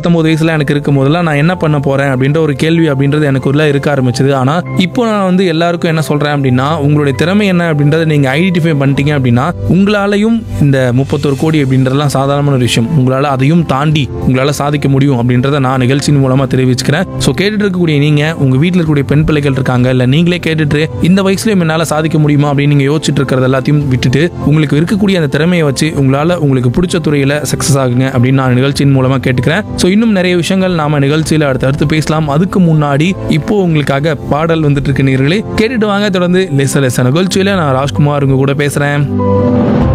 பத்தொன்பது வயசுல எனக்கு இருக்கும் போதெல்லாம் நான் என்ன பண்ண போறேன் அப்படின்ற ஒரு கேள்வி அப்படின்றது எனக்கு உள்ள இருக்க ஆரம்பிச்சது ஆனா இப்போ நான் வந்து எல்லாருக்கும் என்ன சொல்றேன் அப்படின்னா உங்களுடைய திறமை என்ன அப்படின்றத நீங்க ஐடென்டிஃபை பண்ணிட்டீங்க அப்படின்னா உங்களாலையும் இந்த முப்பத்தொரு கோடி அப்படின்றதெல்லாம் சாதாரணமான ஒரு விஷயம் உங்களால அதையும் தாண்டி உங்களால சாதிக்க முடியும் அப்படின்றத நான் நிகழ்ச்சியின் மூலமா தெரிவிச்சுக்கிறேன் ஸோ கேட்டுட்டு இருக்கக்கூடிய நீங்க உங்க வீட்டில் இருக்கக்கூடிய பெண் பிள்ளைகள் இருக்காங்க இல்ல நீங்களே கேட்டுட்டு இந்த வயசுலயும் என்னால சாதிக்க முடியுமா அப்படின்னு நீங்க யோசிச்சுட்டு இருக்கிறது எல்லாத்தையும் விட்டுட்டு உங்களுக்கு இருக்கக்கூடிய அந்த திறமையை வச்சு உங்களால உங்களுக்கு பிடிச்ச துறையில சக்சஸ் ஆகுங்க அப்படின்னு நான் நிகழ்ச்சியின் மூலமா கேட்டுக்கிறேன் ஸோ இன்னும் நிறைய விஷயங்கள் நாம நிகழ்ச்சியில அடுத்து அடுத்து பேசலாம் அதுக்கு முன்னாடி இப்போ உங்களுக்காக பாடல் வந்துட்டு இருக்கு நீர்களே கேட்டுட்டு வாங்க தொடர்ந்து லெச லெச நிகழ்ச்சியில நான் ராஜ்குமார் உங்க கூட பேசுறேன்